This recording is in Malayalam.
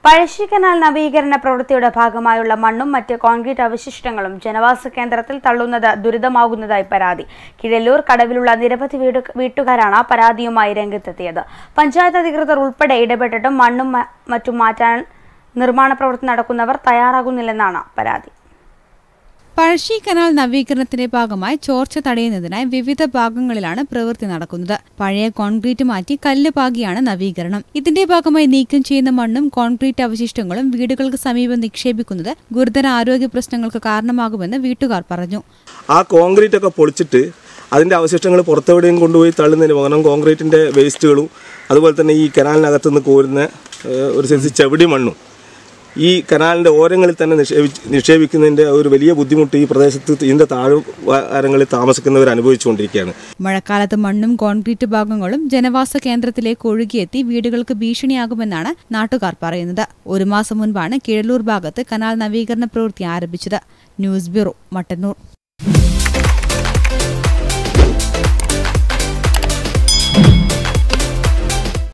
പഴശ്ശി കനാൽ നവീകരണ പ്രവൃത്തിയുടെ ഭാഗമായുള്ള മണ്ണും മറ്റ് കോൺക്രീറ്റ് അവശിഷ്ടങ്ങളും ജനവാസ കേന്ദ്രത്തിൽ തള്ളുന്നത് ദുരിതമാകുന്നതായി പരാതി കിഴല്ലൂർ കടവിലുള്ള നിരവധി വീട് വീട്ടുകാരാണ് പരാതിയുമായി രംഗത്തെത്തിയത് പഞ്ചായത്ത് അധികൃതർ ഉൾപ്പെടെ ഇടപെട്ടിട്ടും മണ്ണും മ- മറ്റും മാറ്റാൻ നിർമ്മാണ പ്രവൃത്തി നടക്കുന്നവർ തയ്യാറാകുന്നില്ലെന്നാണ് പരാതി പഴശ്ശി കനാൽ നവീകരണത്തിന്റെ ഭാഗമായി ചോർച്ച തടയുന്നതിനായി വിവിധ ഭാഗങ്ങളിലാണ് പ്രവൃത്തി നടക്കുന്നത് പഴയ കോൺക്രീറ്റ് മാറ്റി കല്ല് പാകിയാണ് നവീകരണം ഇതിന്റെ ഭാഗമായി നീക്കം ചെയ്യുന്ന മണ്ണും കോൺക്രീറ്റ് അവശിഷ്ടങ്ങളും വീടുകൾക്ക് സമീപം നിക്ഷേപിക്കുന്നത് ഗുരുതര ആരോഗ്യ പ്രശ്നങ്ങൾക്ക് കാരണമാകുമെന്ന് വീട്ടുകാർ പറഞ്ഞു ആ കോൺക്രീറ്റ് ഒക്കെ പൊളിച്ചിട്ട് അതിൻ്റെ അവശിഷ്ടങ്ങൾ പുറത്തെവിടെയും കൊണ്ടുപോയി തള്ളുന്നതിന് പകരം കോൺക്രീറ്റിൻ്റെ വേസ്റ്റുകളും അതുപോലെ തന്നെ ഈ കനാലിനകത്ത് നിന്ന് കോരുന്ന ഏഹ്, ഒരു സെൻസ് ചെവിടി മണ്ണും ഈ കനാലിൻ്റെ ഓരങ്ങളിൽ തന്നെ നിക്ഷേപിച്ച് നിക്ഷേപിക്കുന്നതിൻ്റെ ഒരു വലിയ ബുദ്ധിമുട്ട് ഈ പ്രദേശത്ത് ഇതിൻ്റെ താഴ്വാരങ്ങളിൽ താമസിക്കുന്നവർ അനുഭവിച്ചുകൊണ്ടിരിക്കുകയാണ് മഴക്കാലത്ത് മണ്ണും കോൺക്രീറ്റ് ഭാഗങ്ങളും ജനവാസ കേന്ദ്രത്തിലേക്ക് ഒഴുകിയെത്തി വീടുകൾക്ക് ഭീഷണിയാകുമെന്നാണ് നാട്ടുകാർ പറയുന്നത് ഒരു മാസം മുൻപാണ് കിഴലൂർ ഭാഗത്ത് കനാൽ നവീകരണ പ്രവൃത്തി ആരംഭിച്ചത് ന്യൂസ് ബ്യൂറോ മട്ടന്നൂർ